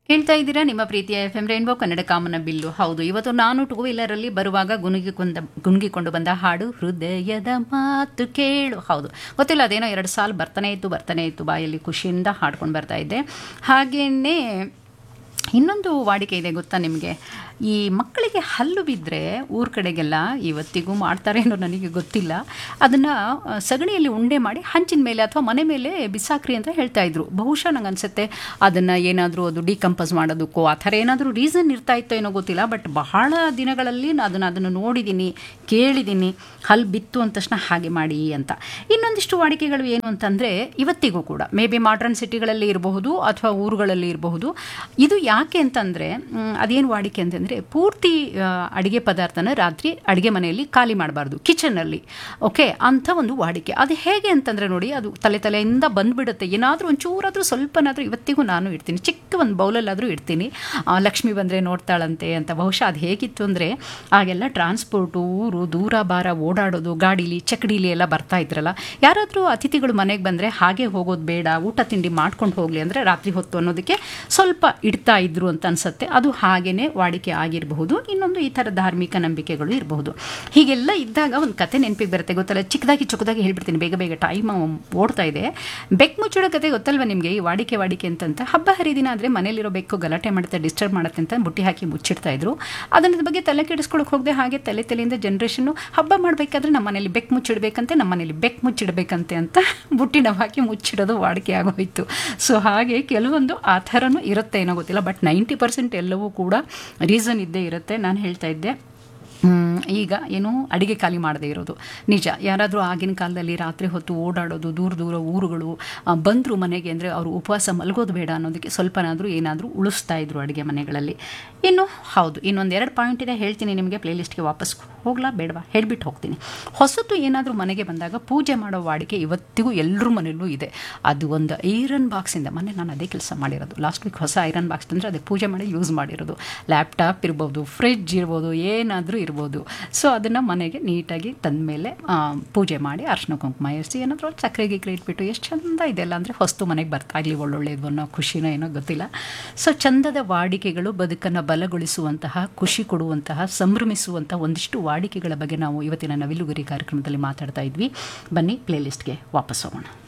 ಕೇಳ್ತಾ ಇದ್ದೀರಾ ನಿಮ್ಮ ಪ್ರೀತಿಯ ಎಫ್ ಎಂ ರೈನ್ಬೋ ಕನ್ನಡ ಕಾಮನ ಬಿಲ್ಲು ಹೌದು ಇವತ್ತು ನಾನು ಟೂ ವೀಲರಲ್ಲಿ ಬರುವಾಗ ಗುನುಗಿಕೊಂಡ ಗುನುಗಿಕೊಂಡು ಬಂದ ಹಾಡು ಹೃದಯದ ಮಾತು ಕೇಳು ಹೌದು ಗೊತ್ತಿಲ್ಲ ಅದೇನೋ ಎರಡು ಸಾಲ ಬರ್ತಾನೆ ಇತ್ತು ಬರ್ತಾನೆ ಇತ್ತು ಬಾಯಲ್ಲಿ ಖುಷಿಯಿಂದ ಹಾಡ್ಕೊಂಡು ಬರ್ತಾ ಇದ್ದೆ ಹಾಗೆಯೇ ಇನ್ನೊಂದು ವಾಡಿಕೆ ಇದೆ ಗೊತ್ತಾ ನಿಮಗೆ ಈ ಮಕ್ಕಳಿಗೆ ಹಲ್ಲು ಬಿದ್ದರೆ ಊರ ಕಡೆಗೆಲ್ಲ ಇವತ್ತಿಗೂ ಮಾಡ್ತಾರೇನೋ ನನಗೆ ಗೊತ್ತಿಲ್ಲ ಅದನ್ನು ಸಗಣಿಯಲ್ಲಿ ಉಂಡೆ ಮಾಡಿ ಹಂಚಿನ ಮೇಲೆ ಅಥವಾ ಮನೆ ಮೇಲೆ ಬಿಸಾಕ್ರಿ ಅಂತ ಹೇಳ್ತಾ ಇದ್ರು ಬಹುಶಃ ನಂಗೆ ಅನಿಸುತ್ತೆ ಅದನ್ನು ಏನಾದರೂ ಅದು ಡಿಕಂಪೋಸ್ ಮಾಡೋದಕ್ಕೋ ಆ ಥರ ಏನಾದರೂ ರೀಸನ್ ಇರ್ತಾ ಇತ್ತೋ ಏನೋ ಗೊತ್ತಿಲ್ಲ ಬಟ್ ಬಹಳ ದಿನಗಳಲ್ಲಿ ನಾನು ಅದನ್ನು ಅದನ್ನು ನೋಡಿದ್ದೀನಿ ಕೇಳಿದ್ದೀನಿ ಹಲ್ಲು ಬಿತ್ತು ಅಂದ ತಕ್ಷಣ ಹಾಗೆ ಮಾಡಿ ಅಂತ ಇನ್ನೊಂದಿಷ್ಟು ವಾಡಿಕೆಗಳು ಏನು ಅಂತಂದರೆ ಇವತ್ತಿಗೂ ಕೂಡ ಮೇ ಬಿ ಮಾಡ್ರನ್ ಸಿಟಿಗಳಲ್ಲಿ ಇರಬಹುದು ಅಥವಾ ಊರುಗಳಲ್ಲಿ ಇರಬಹುದು ಇದು ಯಾಕೆ ಅಂತಂದರೆ ಅದೇನು ವಾಡಿಕೆ ಅಂತಂದರೆ ಪೂರ್ತಿ ಅಡುಗೆ ಪದಾರ್ಥನ ರಾತ್ರಿ ಅಡುಗೆ ಮನೆಯಲ್ಲಿ ಖಾಲಿ ಮಾಡಬಾರ್ದು ಕಿಚನಲ್ಲಿ ಓಕೆ ಅಂಥ ಒಂದು ವಾಡಿಕೆ ಅದು ಹೇಗೆ ಅಂತಂದರೆ ನೋಡಿ ಅದು ತಲೆ ತಲೆಯಿಂದ ಬಂದುಬಿಡುತ್ತೆ ಏನಾದರೂ ಒಂಚೂರಾದರೂ ಸ್ವಲ್ಪನಾದರೂ ಇವತ್ತಿಗೂ ನಾನು ಇಡ್ತೀನಿ ಚಿಕ್ಕ ಒಂದು ಬೌಲಲ್ಲಾದರೂ ಇಡ್ತೀನಿ ಆ, ಲಕ್ಷ್ಮಿ ಬಂದರೆ ನೋಡ್ತಾಳಂತೆ ಅಂತ ಬಹುಶಃ ಅದು ಹೇಗಿತ್ತು ಅಂದರೆ ಆಗೆಲ್ಲ ಟ್ರಾನ್ಸ್ಪೋರ್ಟು ಊರು ದೂರ ಬಾರ ಓಡಾಡೋದು ಗಾಡೀಲಿ ಚಕಡೀಲಿ ಎಲ್ಲ ಬರ್ತಾ ಇದ್ರಲ್ಲ ಯಾರಾದರೂ ಅತಿಥಿಗಳು ಮನೆಗೆ ಬಂದರೆ ಹಾಗೆ ಹೋಗೋದು ಬೇಡ ಊಟ ತಿಂಡಿ ಮಾಡ್ಕೊಂಡು ಹೋಗಲಿ ಅಂದರೆ ರಾತ್ರಿ ಹೊತ್ತು ಅನ್ನೋದಕ್ಕೆ ಸ್ವಲ್ಪ ಇಡ್ತಾ ಇದ್ರು ಅಂತ ಅನ್ಸುತ್ತೆ ಅದು ಹಾಗೇನೆ ವಾಡಿಕೆ ಆಗಿರಬಹುದು ಇನ್ನೊಂದು ಈ ಥರ ಧಾರ್ಮಿಕ ನಂಬಿಕೆಗಳು ಇರಬಹುದು ಹೀಗೆಲ್ಲ ಇದ್ದಾಗ ಒಂದು ಕತೆ ನೆನಪಿಗೆ ಬರುತ್ತೆ ಗೊತ್ತಲ್ಲ ಚಿಕ್ಕದಾಗಿ ಚಿಕ್ಕದಾಗಿ ಹೇಳ್ಬಿಡ್ತೀನಿ ಬೇಗ ಬೇಗ ಟೈಮ್ ಓಡ್ತಾ ಇದೆ ಬೆಕ್ ಮುಚ್ಚಿಡೋ ಕತೆ ಗೊತ್ತಲ್ವ ನಿಮಗೆ ಈ ವಾಡಿಕೆ ವಾಡಿಕೆ ಅಂತಂತ ಹಬ್ಬ ಹರಿದಿನ ಆದರೆ ಮನೇಲಿರೋ ಬೆಕ್ಕು ಗಲಾಟೆ ಮಾಡುತ್ತೆ ಡಿಸ್ಟರ್ಬ್ ಮಾಡುತ್ತೆ ಅಂತ ಬುಟ್ಟಿ ಹಾಕಿ ಮುಚ್ಚಿಡ್ತಾ ಇದ್ರು ಅದನ್ನ ಬಗ್ಗೆ ತಲೆ ಕೆಡಿಸ್ಕೊಳಕ್ಕೆ ಹೋಗದೆ ಹಾಗೆ ತಲೆ ತಲೆಯಿಂದ ಜನ್ರೇಷನ್ನು ಹಬ್ಬ ಮಾಡಬೇಕಾದ್ರೆ ನಮ್ಮ ಮನೇಲಿ ಬೆಕ್ ಮುಚ್ಚಿಡ್ಬೇಕಂತೆ ನಮ್ಮ ಮನೇಲಿ ಬೆಕ್ ಮುಚ್ಚಿಡ್ಬೇಕಂತೆ ಅಂತ ಬುಟ್ಟಿ ನಾವು ಹಾಕಿ ಮುಚ್ಚಿಡೋದು ವಾಡಿಕೆ ಆಗೋಯ್ತು ಸೊ ಹಾಗೆ ಕೆಲವೊಂದು ಆ ಥರನೂ ಇರುತ್ತೆ ಏನೋ ಗೊತ್ತಿಲ್ಲ ಬಟ್ ನೈಂಟಿ ಪರ್ಸೆಂಟ್ ಎಲ್ಲವೂ ಕೂಡ ರೀಸನ್ ಇದ್ದೇ ಇರುತ್ತೆ ನಾನು ಹೇಳ್ತಾ ಇದ್ದೆ ಹ್ಮ್, ಈಗ ಏನು ಅಡಿಗೆ ಖಾಲಿ ಮಾಡದೇ ಇರೋದು ನಿಜ ಯಾರಾದರೂ ಆಗಿನ ಕಾಲದಲ್ಲಿ ರಾತ್ರಿ ಹೊತ್ತು ಓಡಾಡೋದು ದೂರ ದೂರ ಊರುಗಳು ಬಂದರು ಮನೆಗೆ ಅಂದರೆ ಅವರು ಉಪವಾಸ ಮಲಗೋದು ಬೇಡ ಅನ್ನೋದಕ್ಕೆ ಸ್ವಲ್ಪನಾದರೂ ಏನಾದರೂ ಉಳಿಸ್ತಾ ಇದ್ರು ಅಡುಗೆ ಮನೆಗಳಲ್ಲಿ ಇನ್ನು ಹೌದು ಇನ್ನೊಂದು ಎರಡು ಪಾಯಿಂಟ್ ಇದೆ ಹೇಳ್ತೀನಿ ನಿಮಗೆ ಪ್ಲೇಲಿಸ್ಟ್ಗೆ ವಾಪಸ್ ಹೋಗ್ಲಾ ಬೇಡವಾ ಹೇಳ್ಬಿಟ್ಟು ಹೋಗ್ತೀನಿ ಹೊಸತು ಏನಾದರೂ ಮನೆಗೆ ಬಂದಾಗ ಪೂಜೆ ಮಾಡೋ ವಾಡಿಕೆ ಇವತ್ತಿಗೂ ಎಲ್ಲರ ಮನೆಯಲ್ಲೂ ಇದೆ ಅದು ಒಂದು ಐರನ್ ಬಾಕ್ಸಿಂದ ಮೊನ್ನೆ ನಾನು ಅದೇ ಕೆಲಸ ಮಾಡಿರೋದು ಲಾಸ್ಟ್ ವೀಕ್ ಹೊಸ ಐರನ್ ಬಾಕ್ಸ್ ತಂದರೆ ಅದಕ್ಕೆ ಪೂಜೆ ಮಾಡಿ ಯೂಸ್ ಮಾಡಿರೋದು ಲ್ಯಾಪ್ಟಾಪ್ ಇರ್ಬೋದು ಫ್ರಿಡ್ಜ್ ಇರ್ಬೋದು ಏನಾದರೂ ಇರ್ಬೋದು ಸೊ ಅದನ್ನು ಮನೆಗೆ ನೀಟಾಗಿ ತಂದಮೇಲೆ ಪೂಜೆ ಮಾಡಿ ಅರ್ಶಿನ ಕುಂಕುಮ ಏರಿಸಿ ಏನಾದರೂ ಒಂದು ಸಕ್ಕರೆ ಗಿಕ್ರೆ ಇಟ್ಬಿಟ್ಟು ಎಷ್ಟು ಚಂದ ಇದೆಲ್ಲ ಅಂದರೆ ಹೊಸ್ತು ಮನೆಗೆ ಬರ್ತಾ ಇರಲಿ ಒಳ್ಳೊಳ್ಳೆಯದು ಅನ್ನೋ ಖುಷಿನೋ ಏನೋ ಗೊತ್ತಿಲ್ಲ ಸೊ ಚಂದದ ವಾಡಿಕೆಗಳು ಬದುಕನ್ನು ಬಲಗೊಳಿಸುವಂತಹ ಖುಷಿ ಕೊಡುವಂತಹ ಸಂಭ್ರಮಿಸುವಂತಹ ಒಂದಿಷ್ಟು ವಾಡಿಕೆಗಳ ಬಗ್ಗೆ ನಾವು ಇವತ್ತಿನ ನವಿಲುಗುರಿ ಕಾರ್ಯಕ್ರಮದಲ್ಲಿ ಮಾತಾಡ್ತಾ ಇದ್ವಿ ಬನ್ನಿ ಪ್ಲೇಲಿಸ್ಟ್ಗೆ ವಾಪಸ್ ಹೋಗೋಣ